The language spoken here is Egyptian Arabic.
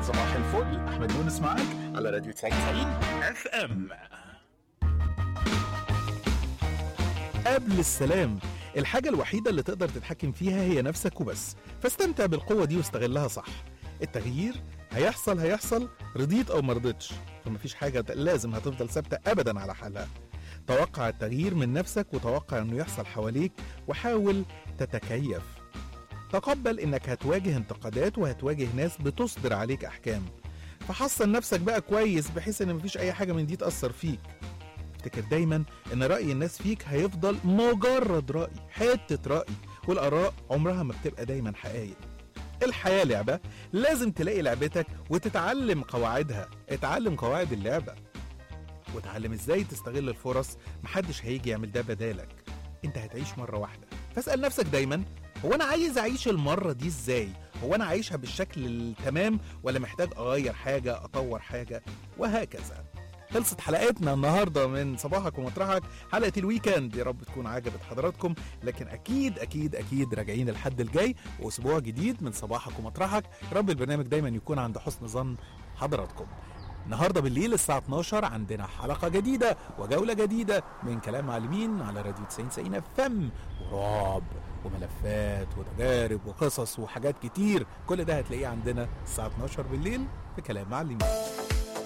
صباح الفل احمد يونس معاك على راديو 99 اف ام قبل السلام الحاجة الوحيدة اللي تقدر تتحكم فيها هي نفسك وبس فاستمتع بالقوة دي واستغلها صح التغيير هيحصل هيحصل رضيت او مرضتش فمفيش حاجة لازم هتفضل ثابتة ابدا على حالها توقع التغيير من نفسك وتوقع انه يحصل حواليك وحاول تتكيف تقبل انك هتواجه انتقادات وهتواجه ناس بتصدر عليك احكام فحصن نفسك بقى كويس بحيث ان مفيش اي حاجة من دي تأثر فيك افتكر دايما ان رأي الناس فيك هيفضل مجرد رأي حتة رأي والآراء عمرها ما بتبقى دايما حقائق الحياة لعبة لازم تلاقي لعبتك وتتعلم قواعدها اتعلم قواعد اللعبة وتعلم ازاي تستغل الفرص محدش هيجي يعمل ده بدالك انت هتعيش مرة واحدة فاسأل نفسك دايما هو انا عايز اعيش المرة دي ازاي هو انا عايشها بالشكل التمام ولا محتاج اغير حاجة اطور حاجة وهكذا خلصت حلقتنا النهارده من صباحك ومطرحك حلقه الويكند يا رب تكون عجبت حضراتكم لكن اكيد اكيد اكيد راجعين الحد الجاي واسبوع جديد من صباحك ومطرحك يا رب البرنامج دايما يكون عند حسن ظن حضراتكم النهارده بالليل الساعة 12 عندنا حلقة جديدة وجولة جديدة من كلام معلمين على راديو 90 90 فم ورعب وملفات وتجارب وقصص وحاجات كتير كل ده هتلاقيه عندنا الساعة 12 بالليل في كلام معلمين